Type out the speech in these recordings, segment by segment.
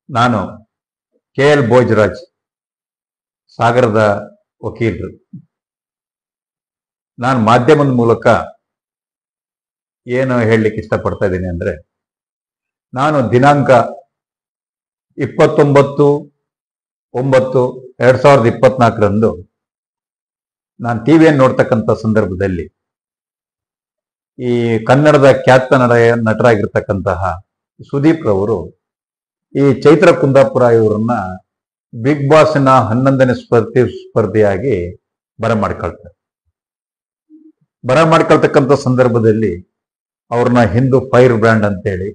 ನಾನು K L Bhojaraj ಸಾಗರದ ವಕೀಲರು ನಾನು ಮಾಧ್ಯಮದ ಮೂಲಕ ಏನು ಹೇಳಲಿಕ್ಕೆ ಇಷ್ಟಪಡ್ತಾ ಇದ್ದೀನಿ ಅಂದ್ರೆ ನಾನು ದಿನಾಂಕ ಇಪ್ಪತ್ತೊಂಬತ್ತು ಒಂಬತ್ತು ಎರಡ್ ಸಾವಿರದ ಇಪ್ಪತ್ನಾಲ್ಕರಂದು ನಾನು ಟಿವಿಯನ್ನು ನೋಡ್ತಕ್ಕಂಥ ಸಂದರ್ಭದಲ್ಲಿ ಈ ಕನ್ನಡದ ಖ್ಯಾತ ನಟ ನಟರಾಗಿರ್ತಕ್ಕಂತಹ ಸುದೀಪ್ ರವರು ಈ ಚೈತ್ರ ಕುಂದಾಪುರ ಇವರನ್ನ ಬಿಗ್ ಬಾಸ್ನ ಹನ್ನೊಂದನೇ ಸ್ಪರ್ಧಿ ಸ್ಪರ್ಧಿಯಾಗಿ ಬರಮಾಡ್ಕೊಳ್ತಾರೆ ಬರಮಾಡ್ಕೊಳ್ತಕ್ಕಂಥ ಸಂದರ್ಭದಲ್ಲಿ ಅವ್ರನ್ನ ಹಿಂದೂ ಫೈರ್ ಬ್ರ್ಯಾಂಡ್ ಅಂತೇಳಿ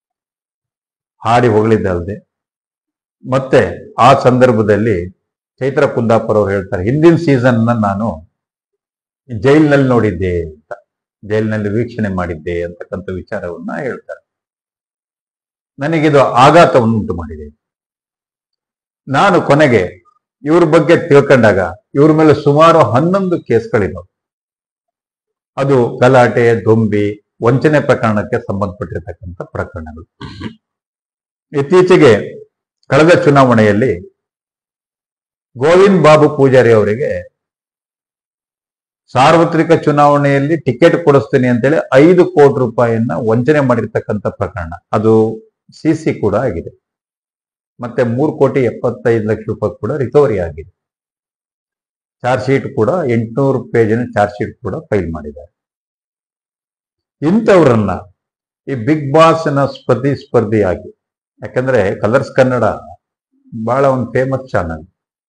ಹಾಡಿ ಹೊಗಳಿದ್ದಲ್ದೆ ಮತ್ತೆ ಆ ಸಂದರ್ಭದಲ್ಲಿ ಚೈತ್ರ ಕುಂದಾಪುರ ಅವರು ಹೇಳ್ತಾರೆ ಹಿಂದಿನ ಸೀಸನ್ ನಾನು ಜೈಲಿನಲ್ಲಿ ನೋಡಿದ್ದೆ ಅಂತ ಜೈಲಿನಲ್ಲಿ ವೀಕ್ಷಣೆ ಮಾಡಿದ್ದೆ ಅಂತಕ್ಕಂಥ ವಿಚಾರವನ್ನ ಹೇಳ್ತಾರೆ ನನಗಿದು ಆಘಾತವನ್ನು ಉಂಟು ಮಾಡಿದೆ ನಾನು ಕೊನೆಗೆ ಇವ್ರ ಬಗ್ಗೆ ತಿಳ್ಕೊಂಡಾಗ ಇವ್ರ ಮೇಲೆ ಸುಮಾರು ಹನ್ನೊಂದು ಕೇಸ್ಗಳಿದಾವೆ ಅದು ಗಲಾಟೆ ದೊಂಬಿ ವಂಚನೆ ಪ್ರಕರಣಕ್ಕೆ ಸಂಬಂಧಪಟ್ಟಿರ್ತಕ್ಕಂಥ ಪ್ರಕರಣಗಳು ಇತ್ತೀಚೆಗೆ ಕಳೆದ ಚುನಾವಣೆಯಲ್ಲಿ ಗೋವಿಂದ್ ಬಾಬು ಪೂಜಾರಿ ಅವರಿಗೆ ಸಾರ್ವತ್ರಿಕ ಚುನಾವಣೆಯಲ್ಲಿ ಟಿಕೆಟ್ ಕೊಡಿಸ್ತೀನಿ ಅಂತೇಳಿ ಐದು ಕೋಟಿ ರೂಪಾಯಿಯನ್ನ ವಂಚನೆ ಮಾಡಿರ್ತಕ್ಕಂಥ ಪ್ರಕರಣ ಅದು ಸಿ ಸಿ ಕೂಡ ಆಗಿದೆ ಮತ್ತೆ ಮೂರು ಕೋಟಿ ಎಪ್ಪತ್ತೈದು ಲಕ್ಷ ರೂಪಾಯಿ ಕೂಡ ರಿಕವರಿ ಆಗಿದೆ ಚಾರ್ಜ್ ಶೀಟ್ ಕೂಡ ಎಂಟುನೂರು ಪೇಜಿನ ಚಾರ್ಜ್ ಶೀಟ್ ಕೂಡ ಫೈಲ್ ಮಾಡಿದ್ದಾರೆ ಇಂಥವ್ರನ್ನ ಈ ಬಿಗ್ ಬಾಸ್ನ ಸ್ಪರ್ಧಿ ಸ್ಪರ್ಧಿಯಾಗಿ ಯಾಕಂದ್ರೆ ಕಲರ್ಸ್ ಕನ್ನಡ ಬಹಳ ಒಂದು ಫೇಮಸ್ ಚಾನಲ್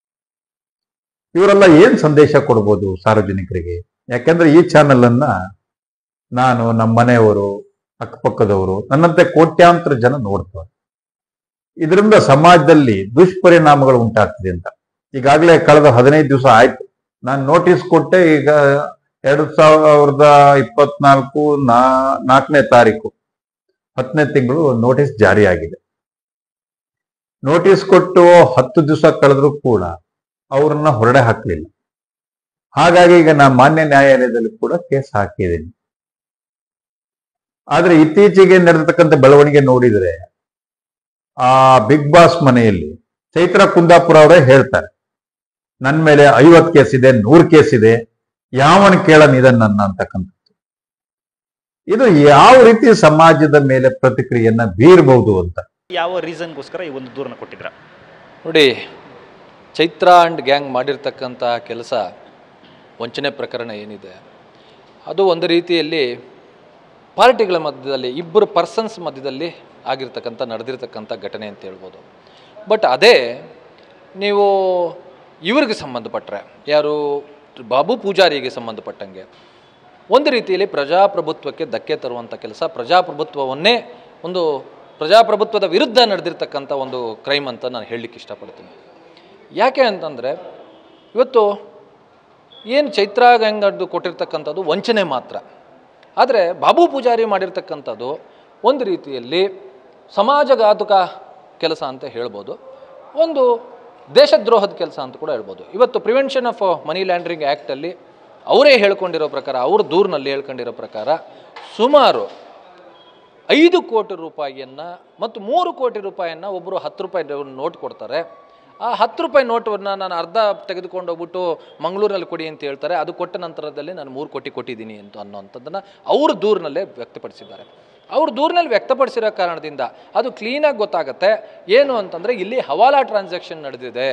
ಇವರೆಲ್ಲ ಏನ್ ಸಂದೇಶ ಕೊಡ್ಬೋದು ಸಾರ್ವಜನಿಕರಿಗೆ ಯಾಕಂದ್ರೆ ಈ ಚಾನಲ್ ಅನ್ನ ನಾನು ನಮ್ಮ ಮನೆಯವರು ಅಕ್ಕಪಕ್ಕದವರು ನನ್ನಂತೆ ಕೋಟ್ಯಾಂತರ ಜನ ನೋಡ್ತಾರೆ ಇದರಿಂದ ಸಮಾಜದಲ್ಲಿ ದುಷ್ಪರಿಣಾಮಗಳು ಉಂಟಾಗ್ತಿದೆ ಅಂತ ಈಗಾಗಲೇ ಕಳೆದ ಹದಿನೈದು ದಿವಸ ಆಯ್ತು ನಾನು ನೋಟಿಸ್ ಕೊಟ್ಟೆ ಈಗ ಎರಡ್ ಸಾವಿರದ ಇಪ್ಪತ್ನಾಲ್ಕು ನಾ ನಾಲ್ಕನೇ ತಾರೀಕು ಹತ್ತನೇ ತಿಂಗಳು ನೋಟಿಸ್ ಜಾರಿಯಾಗಿದೆ ನೋಟಿಸ್ ಕೊಟ್ಟು ಹತ್ತು ದಿವಸ ಕಳೆದ್ರೂ ಕೂಡ ಅವ್ರನ್ನ ಹೊರಡೆ ಹಾಕ್ಲಿಲ್ಲ ಹಾಗಾಗಿ ಈಗ ನಾನು ಮಾನ್ಯ ನ್ಯಾಯಾಲಯದಲ್ಲಿ ಕೂಡ ಕೇಸ್ ಹಾಕಿದ್ದೀನಿ ಆದ್ರೆ ಇತ್ತೀಚೆಗೆ ನಡೆದತಕ್ಕಂಥ ಬೆಳವಣಿಗೆ ನೋಡಿದ್ರೆ ಆ ಬಿಗ್ ಬಾಸ್ ಮನೆಯಲ್ಲಿ ಚೈತ್ರ ಕುಂದಾಪುರ ಅವರೇ ಹೇಳ್ತಾರೆ ನನ್ನ ಮೇಲೆ ಐವತ್ ಕೇಸ್ ಇದೆ ನೂರ್ ಕೇಸ್ ಇದೆ ಯಾವನ್ ಕೇಳನ್ ಇದನ್ನ ಅಂತಕ್ಕಂಥದ್ದು ಇದು ಯಾವ ರೀತಿ ಸಮಾಜದ ಮೇಲೆ ಪ್ರತಿಕ್ರಿಯೆಯನ್ನ ಬೀರಬಹುದು ಅಂತ ಯಾವ ರೀಸನ್ಗೋಸ್ಕರ ಈ ಒಂದು ದೂರನ್ನು ಕೊಟ್ಟಿದ್ರ ನೋಡಿ ಚೈತ್ರ ಆ್ಯಂಡ್ ಗ್ಯಾಂಗ್ ಮಾಡಿರ್ತಕ್ಕಂಥ ಕೆಲಸ ವಂಚನೆ ಪ್ರಕರಣ ಏನಿದೆ ಅದು ಒಂದು ರೀತಿಯಲ್ಲಿ ಪಾರ್ಟಿಗಳ ಮಧ್ಯದಲ್ಲಿ ಇಬ್ಬರು ಪರ್ಸನ್ಸ್ ಮಧ್ಯದಲ್ಲಿ ಆಗಿರ್ತಕ್ಕಂಥ ನಡೆದಿರ್ತಕ್ಕಂಥ ಘಟನೆ ಅಂತ ಹೇಳ್ಬೋದು ಬಟ್ ಅದೇ ನೀವು ಇವ್ರಿಗೆ ಸಂಬಂಧಪಟ್ಟರೆ ಯಾರು ಬಾಬು ಪೂಜಾರಿಗೆ ಸಂಬಂಧಪಟ್ಟಂಗೆ ಒಂದು ರೀತಿಯಲ್ಲಿ ಪ್ರಜಾಪ್ರಭುತ್ವಕ್ಕೆ ಧಕ್ಕೆ ತರುವಂಥ ಕೆಲಸ ಪ್ರಜಾಪ್ರಭುತ್ವವನ್ನೇ ಒಂದು ಪ್ರಜಾಪ್ರಭುತ್ವದ ವಿರುದ್ಧ ನಡೆದಿರ್ತಕ್ಕಂಥ ಒಂದು ಕ್ರೈಮ್ ಅಂತ ನಾನು ಹೇಳಲಿಕ್ಕೆ ಇಷ್ಟಪಡ್ತೀನಿ ಯಾಕೆ ಅಂತಂದರೆ ಇವತ್ತು ಏನು ಚೈತ್ರ ಗಂಗಡ್ದು ಕೊಟ್ಟಿರ್ತಕ್ಕಂಥದ್ದು ವಂಚನೆ ಮಾತ್ರ ಆದರೆ ಬಾಬು ಪೂಜಾರಿ ಮಾಡಿರ್ತಕ್ಕಂಥದ್ದು ಒಂದು ರೀತಿಯಲ್ಲಿ ಸಮಾಜಘಾತುಕ ಕೆಲಸ ಅಂತ ಹೇಳ್ಬೋದು ಒಂದು ದೇಶದ್ರೋಹದ ಕೆಲಸ ಅಂತ ಕೂಡ ಹೇಳ್ಬೋದು ಇವತ್ತು ಪ್ರಿವೆನ್ಷನ್ ಆಫ್ ಮನಿ ಲ್ಯಾಂಡ್ರಿಂಗ್ ಆ್ಯಕ್ಟಲ್ಲಿ ಅವರೇ ಹೇಳ್ಕೊಂಡಿರೋ ಪ್ರಕಾರ ಅವ್ರ ದೂರಿನಲ್ಲಿ ಹೇಳ್ಕೊಂಡಿರೋ ಪ್ರಕಾರ ಸುಮಾರು ಐದು ಕೋಟಿ ರೂಪಾಯಿಯನ್ನು ಮತ್ತು ಮೂರು ಕೋಟಿ ರೂಪಾಯಿಯನ್ನು ಒಬ್ಬರು ಹತ್ತು ರೂಪಾಯಿ ನೋಟ್ ಕೊಡ್ತಾರೆ ಆ ಹತ್ತು ರೂಪಾಯಿ ನೋಟನ್ನು ನಾನು ಅರ್ಧ ತೆಗೆದುಕೊಂಡು ಹೋಗ್ಬಿಟ್ಟು ಮಂಗಳೂರಲ್ಲಿ ಕೊಡಿ ಅಂತ ಹೇಳ್ತಾರೆ ಅದು ಕೊಟ್ಟ ನಂತರದಲ್ಲಿ ನಾನು ಮೂರು ಕೋಟಿ ಕೊಟ್ಟಿದ್ದೀನಿ ಅಂತ ಅನ್ನೋಂಥದ್ದನ್ನು ಅವ್ರ ದೂರಿನಲ್ಲೇ ವ್ಯಕ್ತಪಡಿಸಿದ್ದಾರೆ ಅವ್ರ ದೂರಿನಲ್ಲಿ ವ್ಯಕ್ತಪಡಿಸಿರೋ ಕಾರಣದಿಂದ ಅದು ಕ್ಲೀನಾಗಿ ಗೊತ್ತಾಗುತ್ತೆ ಏನು ಅಂತಂದರೆ ಇಲ್ಲಿ ಹವಾಲಾ ಟ್ರಾನ್ಸಾಕ್ಷನ್ ನಡೆದಿದೆ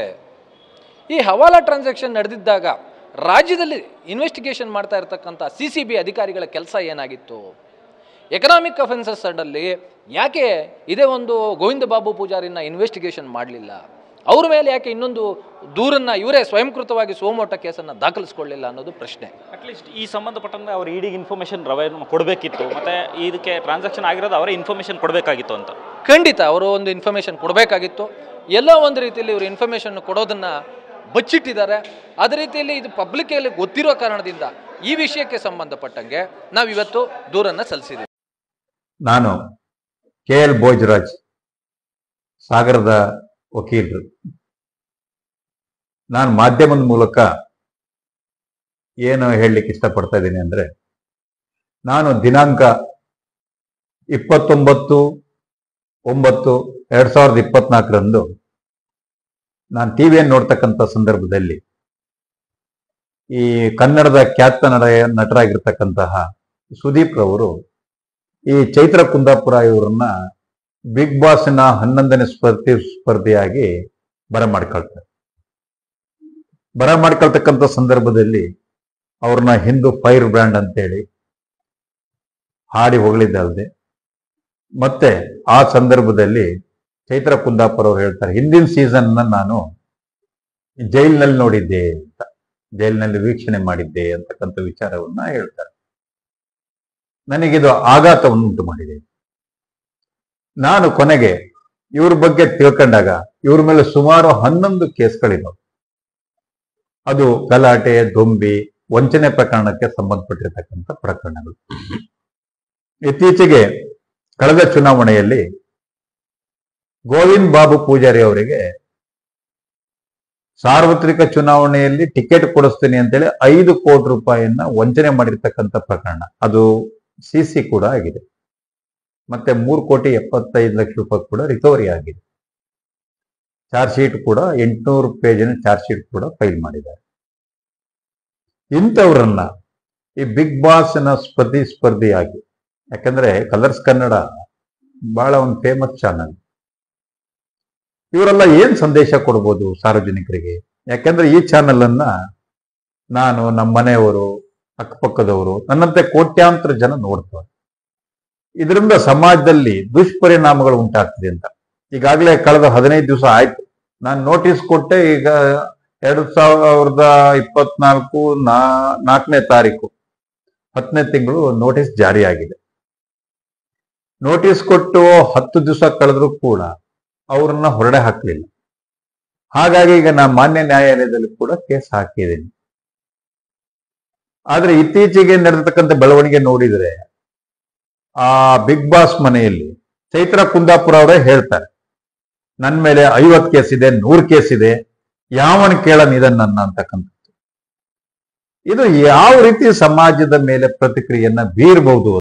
ಈ ಹವಾಲಾ ಟ್ರಾನ್ಸಾಕ್ಷನ್ ನಡೆದಿದ್ದಾಗ ರಾಜ್ಯದಲ್ಲಿ ಇನ್ವೆಸ್ಟಿಗೇಷನ್ ಮಾಡ್ತಾ ಇರ್ತಕ್ಕಂಥ ಸಿ ಸಿ ಬಿ ಅಧಿಕಾರಿಗಳ ಕೆಲಸ ಏನಾಗಿತ್ತು ಎಕನಾಮಿಕ್ ಅಫೆನ್ಸಸ್ ಅಂಡಲ್ಲಿ ಯಾಕೆ ಇದೇ ಒಂದು ಗೋವಿಂದ ಬಾಬು ಪೂಜಾರಿನ ಇನ್ವೆಸ್ಟಿಗೇಷನ್ ಮಾಡಲಿಲ್ಲ ಅವ್ರ ಮೇಲೆ ಯಾಕೆ ಇನ್ನೊಂದು ದೂರನ್ನು ಇವರೇ ಸ್ವಯಂಕೃತವಾಗಿ ಸೋಮೋಟ ಕೇಸನ್ನು ದಾಖಲಿಸ್ಕೊಳ್ಳಿಲ್ಲ ಅನ್ನೋದು ಪ್ರಶ್ನೆ ಅಟ್ಲೀಸ್ಟ್ ಈ ಸಂಬಂಧಪಟ್ಟಂಗೆ ಅವ್ರು ಇಡಿಗೆ ಇನ್ಫಾರ್ಮೇಷನ್ ರವೆ ಕೊಡಬೇಕಿತ್ತು ಮತ್ತೆ ಇದಕ್ಕೆ ಟ್ರಾನ್ಸಾಕ್ಷನ್ ಆಗಿರೋದು ಅವರೇ ಇನ್ಫಾರ್ಮೇಷನ್ ಕೊಡಬೇಕಾಗಿತ್ತು ಅಂತ ಖಂಡಿತ ಅವರು ಒಂದು ಇನ್ಫಾರ್ಮೇಷನ್ ಕೊಡಬೇಕಾಗಿತ್ತು ಎಲ್ಲೋ ಒಂದು ರೀತಿಯಲ್ಲಿ ಇವರು ಇನ್ಫಾರ್ಮೇಷನ್ ಕೊಡೋದನ್ನು ಬಚ್ಚಿಟ್ಟಿದ್ದಾರೆ ಅದೇ ರೀತಿಯಲ್ಲಿ ಇದು ಪಬ್ಲಿಕ್ಕಲ್ಲಿ ಗೊತ್ತಿರೋ ಕಾರಣದಿಂದ ಈ ವಿಷಯಕ್ಕೆ ಸಂಬಂಧಪಟ್ಟಂಗೆ ನಾವಿವತ್ತು ದೂರನ್ನು ಸಲ್ಲಿಸಿದ್ದೀವಿ ನಾನು ಕೆ ಎಲ್ ಭೋಜರಾಜ್ ಸಾಗರದ ವಕೀಲರು ನಾನು ಮಾಧ್ಯಮದ ಮೂಲಕ ಏನು ಹೇಳಲಿಕ್ಕೆ ಇಷ್ಟಪಡ್ತಾ ಇದ್ದೀನಿ ಅಂದ್ರೆ ನಾನು ದಿನಾಂಕ ಇಪ್ಪತ್ತೊಂಬತ್ತು ಒಂಬತ್ತು ಎರಡ್ ಸಾವಿರದ ಇಪ್ಪತ್ನಾಲ್ಕರಂದು ನಾನು ಟಿವಿಯನ್ನು ನೋಡ್ತಕ್ಕಂಥ ಸಂದರ್ಭದಲ್ಲಿ ಈ ಕನ್ನಡದ ಖ್ಯಾತ ನಟ ನಟರಾಗಿರ್ತಕ್ಕಂತಹ ಸುದೀಪ್ ರವರು ಈ ಚೈತ್ರ ಕುಂದಾಪುರ ಇವರನ್ನ ಬಿಗ್ ಬಾಸ್ನ ಹನ್ನೊಂದನೇ ಸ್ಪರ್ಧಿ ಸ್ಪರ್ಧೆಯಾಗಿ ಬರಮಾಡ್ಕೊಳ್ತಾರೆ ಬರಮಾಡ್ಕೊಳ್ತಕ್ಕಂಥ ಸಂದರ್ಭದಲ್ಲಿ ಅವ್ರನ್ನ ಹಿಂದೂ ಫೈರ್ ಬ್ರ್ಯಾಂಡ್ ಅಂತೇಳಿ ಹಾಡಿ ಹೊಗಳಿದ್ದಲ್ದೆ ಮತ್ತೆ ಆ ಸಂದರ್ಭದಲ್ಲಿ ಚೈತ್ರ ಕುಂದಾಪುರ ಅವರು ಹೇಳ್ತಾರೆ ಹಿಂದಿನ ಸೀಸನ್ ನಾನು ಜೈಲಿನಲ್ಲಿ ನೋಡಿದ್ದೆ ಅಂತ ಜೈಲಿನಲ್ಲಿ ವೀಕ್ಷಣೆ ಮಾಡಿದ್ದೆ ಅಂತಕ್ಕಂಥ ವಿಚಾರವನ್ನ ಹೇಳ್ತಾರೆ ನನಗಿದು ಆಘಾತವನ್ನು ಉಂಟು ಮಾಡಿದೆ ನಾನು ಕೊನೆಗೆ ಇವ್ರ ಬಗ್ಗೆ ತಿಳ್ಕೊಂಡಾಗ ಇವ್ರ ಮೇಲೆ ಸುಮಾರು ಹನ್ನೊಂದು ಕೇಸ್ಗಳಿವೆ ಅದು ಗಲಾಟೆ ದೊಂಬಿ ವಂಚನೆ ಪ್ರಕರಣಕ್ಕೆ ಸಂಬಂಧಪಟ್ಟಿರ್ತಕ್ಕಂಥ ಪ್ರಕರಣಗಳು ಇತ್ತೀಚೆಗೆ ಕಳೆದ ಚುನಾವಣೆಯಲ್ಲಿ ಗೋವಿಂದ್ ಬಾಬು ಪೂಜಾರಿ ಅವರಿಗೆ ಸಾರ್ವತ್ರಿಕ ಚುನಾವಣೆಯಲ್ಲಿ ಟಿಕೆಟ್ ಕೊಡಿಸ್ತೀನಿ ಅಂತೇಳಿ ಐದು ಕೋಟಿ ರೂಪಾಯಿಯನ್ನ ವಂಚನೆ ಮಾಡಿರ್ತಕ್ಕಂಥ ಪ್ರಕರಣ ಅದು ಸಿ ಸಿ ಕೂಡ ಆಗಿದೆ ಮತ್ತೆ ಮೂರು ಕೋಟಿ ಎಪ್ಪತ್ತೈದು ಲಕ್ಷ ರೂಪಾಯಿ ಕೂಡ ರಿಕವರಿ ಆಗಿದೆ ಚಾರ್ಜ್ ಶೀಟ್ ಕೂಡ ಎಂಟುನೂರು ಪೇಜಿನ ಚಾರ್ಜ್ ಶೀಟ್ ಕೂಡ ಫೈಲ್ ಮಾಡಿದ್ದಾರೆ ಇಂಥವ್ರನ್ನ ಈ ಬಿಗ್ ಬಾಸ್ನ ಸ್ಪರ್ಧಿ ಸ್ಪರ್ಧಿಯಾಗಿ ಯಾಕಂದ್ರೆ ಕಲರ್ಸ್ ಕನ್ನಡ ಬಹಳ ಒಂದು ಫೇಮಸ್ ಚಾನಲ್ ಇವರೆಲ್ಲ ಏನ್ ಸಂದೇಶ ಕೊಡ್ಬೋದು ಸಾರ್ವಜನಿಕರಿಗೆ ಯಾಕಂದ್ರೆ ಈ ಚಾನಲ್ ಅನ್ನ ನಾನು ನಮ್ಮ ಮನೆಯವರು ಅಕ್ಕಪಕ್ಕದವರು ನನ್ನಂತೆ ಕೋಟ್ಯಾಂತರ ಜನ ನೋಡ್ತಾರೆ ಇದರಿಂದ ಸಮಾಜದಲ್ಲಿ ದುಷ್ಪರಿಣಾಮಗಳು ಉಂಟಾಗ್ತದೆ ಅಂತ ಈಗಾಗಲೇ ಕಳೆದ ಹದಿನೈದು ದಿವಸ ಆಯ್ತು ನಾನು ನೋಟಿಸ್ ಕೊಟ್ಟೆ ಈಗ ಎರಡ್ ಸಾವಿರದ ಇಪ್ಪತ್ನಾಲ್ಕು ನಾ ನಾಲ್ಕನೇ ತಾರೀಕು ಹತ್ತನೇ ತಿಂಗಳು ನೋಟಿಸ್ ಜಾರಿಯಾಗಿದೆ ನೋಟಿಸ್ ಕೊಟ್ಟು ಹತ್ತು ದಿವಸ ಕಳೆದ್ರೂ ಕೂಡ ಅವ್ರನ್ನ ಹೊರಡೆ ಹಾಕ್ಲಿಲ್ಲ ಹಾಗಾಗಿ ಈಗ ನಾ ಮಾನ್ಯ ನ್ಯಾಯಾಲಯದಲ್ಲಿ ಕೂಡ ಕೇಸ್ ಹಾಕಿದ್ದೀನಿ ಆದ್ರೆ ಇತ್ತೀಚೆಗೆ ನಡೆದತಕ್ಕಂಥ ಬೆಳವಣಿಗೆ ನೋಡಿದ್ರೆ ಆ ಬಿಗ್ ಬಾಸ್ ಮನೆಯಲ್ಲಿ ಚೈತ್ರ ಕುಂದಾಪುರ ಅವರೇ ಹೇಳ್ತಾರೆ ನನ್ನ ಮೇಲೆ ಐವತ್ ಕೇಸ್ ಇದೆ ನೂರ್ ಕೇಸ್ ಇದೆ ಯಾವನ್ ಕೇಳನ್ ಇದನ್ನ ಅಂತಕ್ಕಂಥದ್ದು ಇದು ಯಾವ ರೀತಿ ಸಮಾಜದ ಮೇಲೆ ಪ್ರತಿಕ್ರಿಯೆಯನ್ನ ಬೀರಬಹುದು